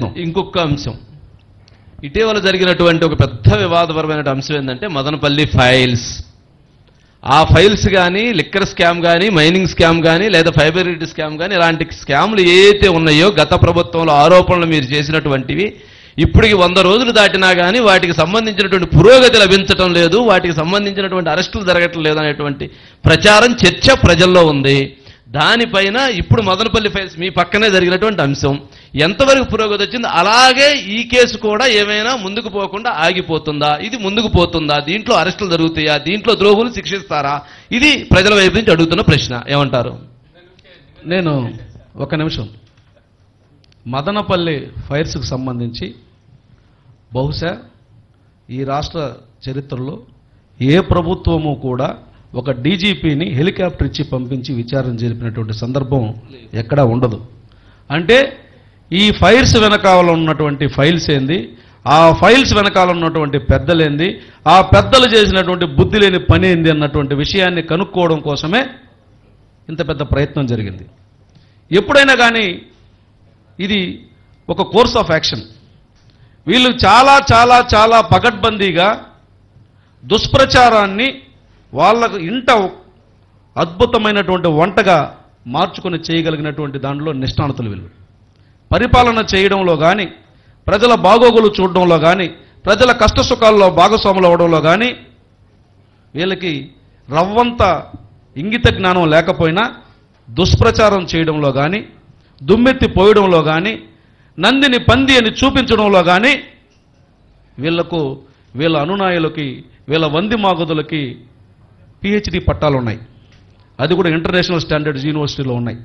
ప్రయత్నం ఇంకొక అంశం ఇటీవల జరిగినటువంటి ఒక పెద్ద వివాదపరమైన అంశం ఏంటంటే మదనపల్లి ఫైల్స్ ఆ ఫైల్స్ కానీ లిక్కర్ స్కామ్ కానీ మైనింగ్ స్కామ్ కానీ లేదా ఫైబరిటీ స్కామ్ కానీ ఇలాంటి స్కామ్లు ఏవైతే ఉన్నాయో గత ప్రభుత్వంలో ఆరోపణలు మీరు చేసినటువంటివి ఇప్పటికి వంద రోజులు దాటినా కానీ వాటికి సంబంధించినటువంటి పురోగతి లభించటం లేదు వాటికి సంబంధించినటువంటి అరెస్టులు జరగటం లేదు అనేటువంటి ప్రచారం చర్చ ప్రజల్లో ఉంది దానిపైన ఇప్పుడు మదనపల్లి ఫైల్స్ మీ పక్కనే జరిగినటువంటి అంశం ఎంతవరకు పురోగతి వచ్చింది అలాగే ఈ కేసు కూడా ఏమైనా ముందుకు పోకుండా ఆగిపోతుందా ఇది ముందుకు పోతుందా దీంట్లో అరెస్టులు జరుగుతాయా దీంట్లో ద్రోహులు శిక్షిస్తారా ఇది ప్రజల వైపు నుంచి అడుగుతున్న ప్రశ్న ఏమంటారు నేను ఒక నిమిషం మదనపల్లి ఫైర్స్కి సంబంధించి బహుశా ఈ రాష్ట్ర చరిత్రలో ఏ ప్రభుత్వము కూడా ఒక డీజీపీని హెలికాప్టర్ ఇచ్చి పంపించి విచారణ జరిపినటువంటి సందర్భం ఎక్కడా ఉండదు అంటే ఈ ఫైర్స్ వెనకాల ఉన్నటువంటి ఫైల్స్ ఏంది ఆ ఫైల్స్ వెనకాల ఉన్నటువంటి పెద్దలేంది ఆ పెద్దలు చేసినటువంటి బుద్ధి లేని పని ఏంది అన్నటువంటి విషయాన్ని కనుక్కోవడం కోసమే ఇంత పెద్ద ప్రయత్నం జరిగింది ఎప్పుడైనా కానీ ఇది ఒక కోర్స్ ఆఫ్ యాక్షన్ వీళ్ళు చాలా చాలా చాలా పగడ్బందీగా దుష్ప్రచారాన్ని వాళ్ళకు ఇంట అద్భుతమైనటువంటి వంటగా మార్చుకొని చేయగలిగినటువంటి దాంట్లో నిష్ణాతులు వీళ్ళు పరిపాలన చేయడంలో కానీ ప్రజల బాగోగులు చూడడంలో కానీ ప్రజల కష్ట సుఖాల్లో భాగస్వాములు అవడంలో కానీ వీళ్ళకి రవ్వంత ఇంగిత జ్ఞానం లేకపోయినా దుష్ప్రచారం చేయడంలో కానీ దుమ్మెత్తి పోయడంలో కానీ నందిని పంది అని చూపించడంలో కానీ వీళ్లకు వీళ్ళ అనునాయులకి వీళ్ళ వంది మాగుదులకి పిహెచ్డి పట్టాలు ఉన్నాయి అది కూడా ఇంటర్నేషనల్ స్టాండర్డ్స్ యూనివర్సిటీలో ఉన్నాయి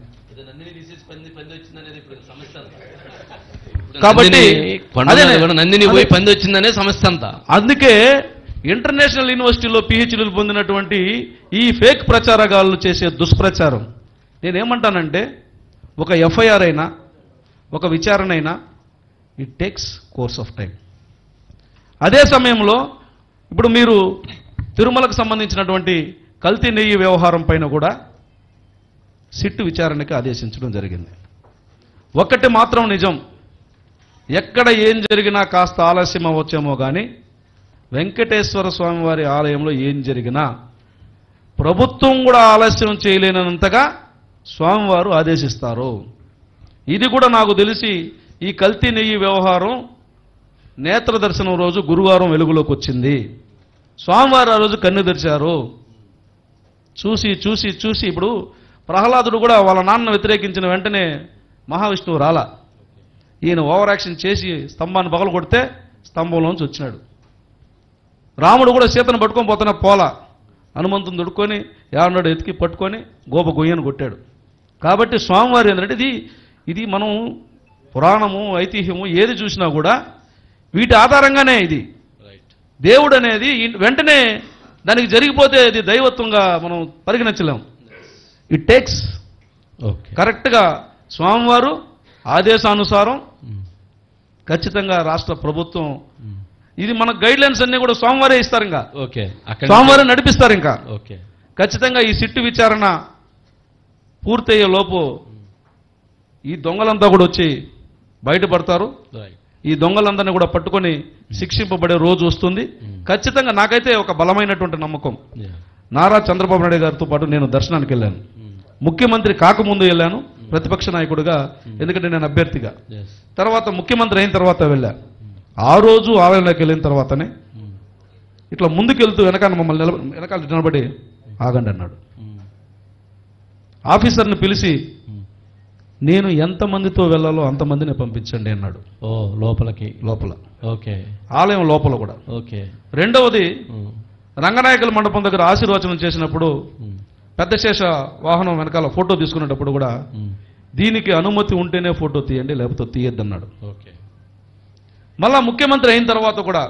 కాబట్టి కాబట్టి అదే- నందిని పోయి అదే- పంది వచ్చిందనే సమస్య అంతా అందుకే ఇంటర్నేషనల్ యూనివర్సిటీలో పిహెచ్డీలు పొందినటువంటి ఈ ఫేక్ ప్రచారగాళ్ళు చేసే దుష్ప్రచారం నేనేమంటానంటే ఒక ఎఫ్ఐఆర్ అయినా ఒక విచారణ అయినా it takes course of time అదే సమయంలో ఇప్పుడు మీరు తిరుమలకు సంబంధించినటువంటి కల్తీ నెయ్యి వ్యవహారం పైన కూడా సిట్టు విచారణకి ఆదేశించడం జరిగింది ఒక్కటి మాత్రం నిజం ఎక్కడ ఏం జరిగినా కాస్త ఆలస్యం అవ్వచ్చేమో కానీ వెంకటేశ్వర స్వామి వారి ఆలయంలో ఏం జరిగినా ప్రభుత్వం కూడా ఆలస్యం చేయలేనంతగా స్వామివారు ఆదేశిస్తారు ఇది కూడా నాకు తెలిసి ఈ కల్తీ నెయ్యి వ్యవహారం నేత్ర దర్శనం రోజు గురువారం వెలుగులోకి వచ్చింది స్వామివారు ఆ రోజు కన్ను తెరిచారు చూసి చూసి చూసి ఇప్పుడు ప్రహ్లాదుడు కూడా వాళ్ళ నాన్న వ్యతిరేకించిన వెంటనే మహావిష్ణువు రాలా ఈయన ఓవర్ యాక్షన్ చేసి స్తంభాన్ని పగలు కొడితే స్తంభంలోంచి వచ్చినాడు రాముడు కూడా సీతను పట్టుకొని పోతున్న పోల హనుమంతుని దుడుకొని యావన్నాడు ఎతికి పట్టుకొని గోప గొయ్యను కొట్టాడు కాబట్టి స్వామివారి ఏంటంటే ఇది ఇది మనం పురాణము ఐతిహ్యము ఏది చూసినా కూడా వీటి ఆధారంగానే ఇది దేవుడు అనేది ఈ- వెంటనే దానికి జరిగిపోతే ఇది దైవత్వంగా మనం పరిగణించలేం ఇట్ టేక్స్ ఓకే కరెక్ట్గా స్వామివారు ఆదేశానుసారం ఖచ్చితంగా రాష్ట్ర ప్రభుత్వం ఇది మన గైడ్ లైన్స్ అన్నీ కూడా స్వామివారే ఇస్తారు ఇంకా ఓకే అక్కడ స్వామివారే నడిపిస్తారు ఇంకా ఓకే ఖచ్చితంగా ఈ సిట్టు విచారణ పూర్తయ్యే లోపు ఈ దొంగలంతా కూడా వచ్చి బయటపడతారు రైట్ ఈ దొంగలందరినీ కూడా పట్టుకొని శిక్షింపబడే రోజు వస్తుంది ఖచ్చితంగా నాకైతే ఒక బలమైనటువంటి నమ్మకం నారా చంద్రబాబు నాయుడు గారితో పాటు నేను దర్శనానికి వెళ్ళాను ముఖ్యమంత్రి కాకముందు వెళ్ళాను ప్రతిపక్ష నాయకుడిగా ఎందుకంటే నేను అభ్యర్థిగా తర్వాత ముఖ్యమంత్రి అయిన తర్వాత వెళ్ళా ఆ రోజు ఆలయంలోకి వెళ్ళిన తర్వాతనే ఇట్లా ముందుకెళ్తూ వెనకాల మమ్మల్ని నిలబ వెనకాల నిలబడి ఆగండి అన్నాడు ఆఫీసర్ని పిలిచి నేను ఎంతమందితో వెళ్ళాలో అంతమందిని పంపించండి అన్నాడు ఓ లోపలికి లోపల ఓకే ఆలయం లోపల కూడా ఓకే రెండవది రంగనాయకుల మండపం దగ్గర ఆశీర్వచనం చేసినప్పుడు పెద్ద శేష వాహనం వెనకాల ఫోటో తీసుకునేటప్పుడు కూడా దీనికి అనుమతి ఉంటేనే ఫోటో తీయండి లేకపోతే తీయద్దన్నాడు ఓకే మళ్ళా ముఖ్యమంత్రి అయిన తర్వాత కూడా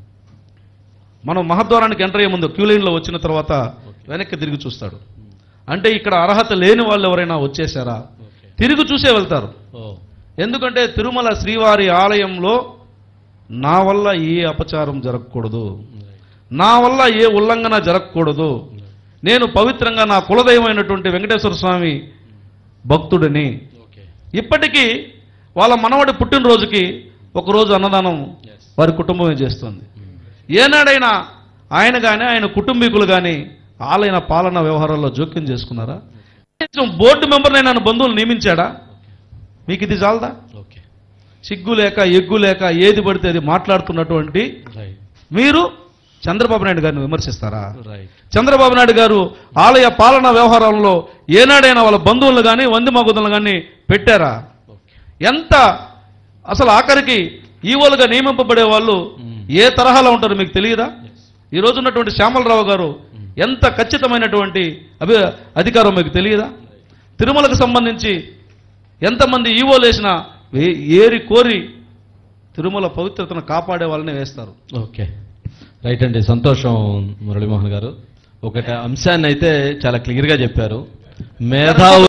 మనం మహద్వారానికి ఎంటర్ అయ్యే ముందు క్యూ లైన్లో వచ్చిన తర్వాత వెనక్కి తిరిగి చూస్తాడు అంటే ఇక్కడ అర్హత లేని వాళ్ళు ఎవరైనా వచ్చేసారా ఓకే తిరిగి చూసే వెళ్తారు ఓ ఎందుకంటే తిరుమల శ్రీవారి ఆలయంలో నా వల్ల ఏ అపచారం జరగకూడదు నా వల్ల ఏ ఉల్లంఘన జరగకూడదు నేను పవిత్రంగా నా కులదైవమైనటువంటి వెంకటేశ్వర స్వామి భక్తుడిని ఓకే ఇప్పటికీ వాళ్ళ మనవడి పుట్టినరోజుకి ఒకరోజు అన్నదానం వారి కుటుంబమే చేస్తుంది ఏనాడైనా ఆయన కానీ ఆయన కుటుంబీకులు కానీ ఆలయన పాలన వ్యవహారాల్లో జోక్యం చేసుకున్నారా కనీసం బోర్డు మెంబర్ని ఆయన బంధువులు నియమించాడా మీకు ఇది చాలదా ఓకే సిగ్గు లేక ఎగ్గు లేక ఏది పడితే అది మాట్లాడుతున్నటువంటి రైట్ మీరు చంద్రబాబు నాయుడు గారిని విమర్శిస్తారా రైట్ చంద్రబాబు నాయుడు గారు ఆలయ పాలనా వ్యవహారంలో ఏనాడైనా వాళ్ళ బంధువులను కానీ వంది మగుదలను కానీ పెట్టారా ఓకే ఎంత అసలు ఆఖరికి ఈవోలుగా నియమింపబడే వాళ్ళు మ్మ్. ఏ తరహాలో ఉంటారో మీకు తెలియదా ఈ రోజు ఉన్నటువంటి శ్యామలరావు గారు ఎంత ఖచ్చితమైనటువంటి అభి అధికారం మీకు తెలియదా తిరుమలకు సంబంధించి ఎంతమంది ఈవోలు వేసినా ఏ- ఏరి కోరి తిరుమల పవిత్రతను కాపాడే వాళ్ళని వేస్తారు ఓకే రైట్ అండి సంతోషం మురళీమోహన్ గారు ఒకటి అంశాన్ని అయితే చాలా క్లియర్గా చెప్పారు మేధావు